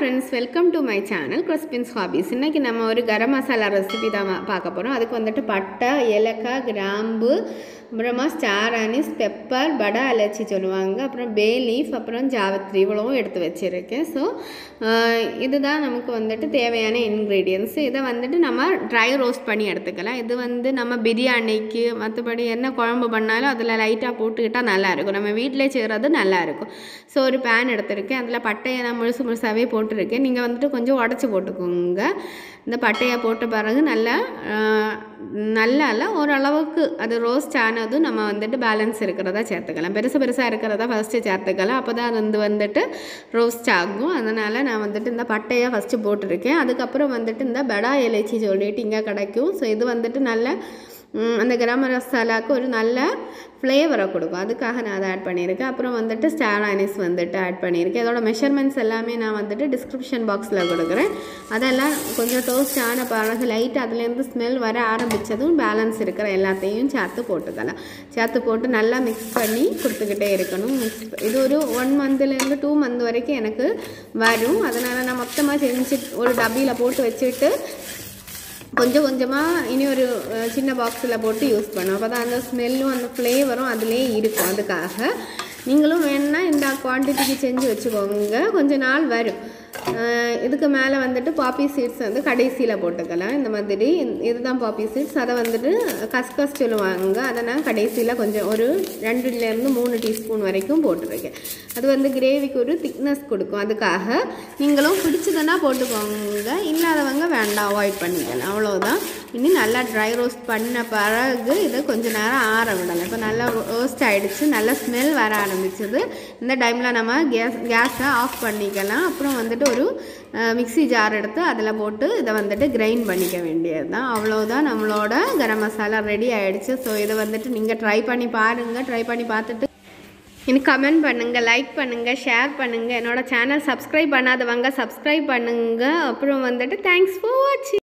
friends welcome to my channel Crispin's Hobbies இன்றைக்கி நம்ம ஒரு கரம் மசாலா ரெசிபி தான் வா- பார்க்க போகிறோம் அதுக்கு வந்துட்டு பட்டை ஏலக்காய் கிராம்பு அப்புறமா ஸ்டார் அனிஸ் பெப்பர் படா அலச்சி சொல்லுவாங்க அப்புறம் பே லீஃப் அப்புறம் ஜாவத்ரி இவ்வளவும் எடுத்து வச்சுருக்கேன் ஸோ இதுதான் நமக்கு வந்துட்டு தேவையான இன்க்ரீடியன்ஸ் இதை வந்துட்டு நம்ம ட்ரை ரோஸ்ட் பண்ணி எடுத்துக்கலாம் இது வந்து நம்ம பிரியாணிக்கு மற்றபடி என்ன குழம்பு பண்ணாலும் அதில் லைட்டாக போட்டுக்கிட்டால் நல்லாயிருக்கும் நம்ம வீட்டிலே செய்கிறது நல்லாயிருக்கும் ஸோ ஒரு பேன் எடுத்திருக்கேன் அதில் பட்டையை நான் முழுசு முழுசாகவே போட்டிருக்கேன் நீங்கள் வந்துட்டு கொஞ்சம் உடச்சி போட்டுக்கோங்க இந்த பட்டையை போட்ட பிறகு நல்லா ஆஹ், நல்லா இல்லை ஓரளவுக்கு அது ரோஸ்ட் ஆனதும் நம்ம வந்துட்டு பேலன்ஸ் இருக்கிறதா சேர்த்துக்கலாம் பெருசு பெருசாக இருக்கிறதா ஃபஸ்ட்டு சேர்த்துக்கலாம் அப்போ தான் அது வந்து வந்துட்டு ரோஸ்ட் ஆகும் அதனால் நான் வந்துட்டு இந்த பட்டையை ஃபஸ்ட்டு போட்டிருக்கேன் அதுக்கப்புறம் வந்துட்டு இந்த பெடா இலைச்சி சொல்லிட்டு இங்கே கிடைக்கும் ஸோ இது வந்துட்டு நல்ல ம், அந்த கரம் மசாலாவுக்கு ஒரு நல்ல ஃப்ளேவரை கொடுக்கும் அதுக்காக நான் அதை ஆட் பண்ணியிருக்கேன் அப்புறம் வந்துட்டு ஸ்டார் அனிஸ் வந்துட்டு ஆட் பண்ணியிருக்கேன் இதோட மெஷர்மெண்ட்ஸ் எல்லாமே நான் வந்துட்டு டிஸ்கிரிப்ஷன் பாக்ஸில் கொடுக்குறேன் அதெல்லாம் கொஞ்சம் டோஸ்ட் ஆன பிறகு லைட் அதுலேருந்து ஸ்மெல் வர ஆரம்பித்ததும் பேலன்ஸ் இருக்கிற எல்லாத்தையும் சேர்த்து போட்டுக்கலாம் சேர்த்து போட்டு நல்லா மிக்ஸ் பண்ணி கொடுத்துக்கிட்டே இருக்கணும் மிக்ஸ் இது ஒரு ஒன் மந்த்லேருந்து டூ மந்த் வரைக்கும் எனக்கு வரும் அதனால் நான் மொத்தமாக செஞ்சு ஒரு டப்பியில் போட்டு வச்சுட்டு கொஞ்சம் கொஞ்சமாக இனி ஒரு அஹ், சின்ன பாக்ஸில் போட்டு யூஸ் பண்ணும் அப்போ தான் அந்த ஸ்மெல்லும் அந்த ஃப்ளேவரும் அதுலேயே இருக்கும் அதுக்காக நீங்களும் வேணும்னா இந்த குவான்டிட்டிக்கு செஞ்சு வச்சுக்கோங்க கொஞ்ச நாள் வரும் அஹ், இதுக்கு மேலே வந்துட்டு பாப்பி சீட்ஸ் வந்து கடைசியில் போட்டுக்கலாம் இந்த மாதிரி இந்த- இதுதான் பாப்பி சீட்ஸ் அதை வந்துட்டு கஸ்கஸ் சொல்லுவாங்க அதை நான் கடைசியில் கொஞ்சம் ஒரு ரெண்டுலேருந்து மூணு டீஸ்பூன் வரைக்கும் போட்டிருக்கேன் அது வந்து கிரேவிக்கு ஒரு திக்னஸ் கொடுக்கும் அதுக்காக நீங்களும் பிடிச்சதுன்னா போட்டுக்கோங்க இல்லாதவங்க வேண்டாம் அவாய்ட் பண்ணிக்கலாம் அவ்வளோதான் இனி நல்லா ட்ரை ரோஸ்ட் பண்ண பிறகு இதை கொஞ்ச நேரம் ஆற விடலாம் இப்போ நல்லா ரோஸ்ட் ஆகிடுச்சு நல்லா ஸ்மெல் வர ஆரம்பிச்சது இந்த டைமில் நம்ம கேஸ் கேஸை ஆஃப் பண்ணிக்கலாம் அப்புறம் வந்துட்டு ஒரு மிக்ஸி ஜார் எடுத்து அதில் போட்டு இதை வந்துட்டு கிரைண்ட் பண்ணிக்க வேண்டியது தான் அவ்வளோதான் நம்மளோட கரம் மசாலா ரெடி ஆகிடுச்சு ஸோ இதை வந்துட்டு நீங்கள் ட்ரை பண்ணி பாருங்கள் ட்ரை பண்ணி பார்த்துட்டு எனக்கு கமெண்ட் பண்ணுங்கள் லைக் பண்ணுங்கள் ஷேர் பண்ணுங்கள் என்னோட சேனல் சப்ஸ்கிரைப் பண்ணாதவங்க சப்ஸ்கிரைப் பண்ணுங்கள் அப்புறம் வந்துட்டு தேங்க்ஸ் ஃபார் வாட்சிங்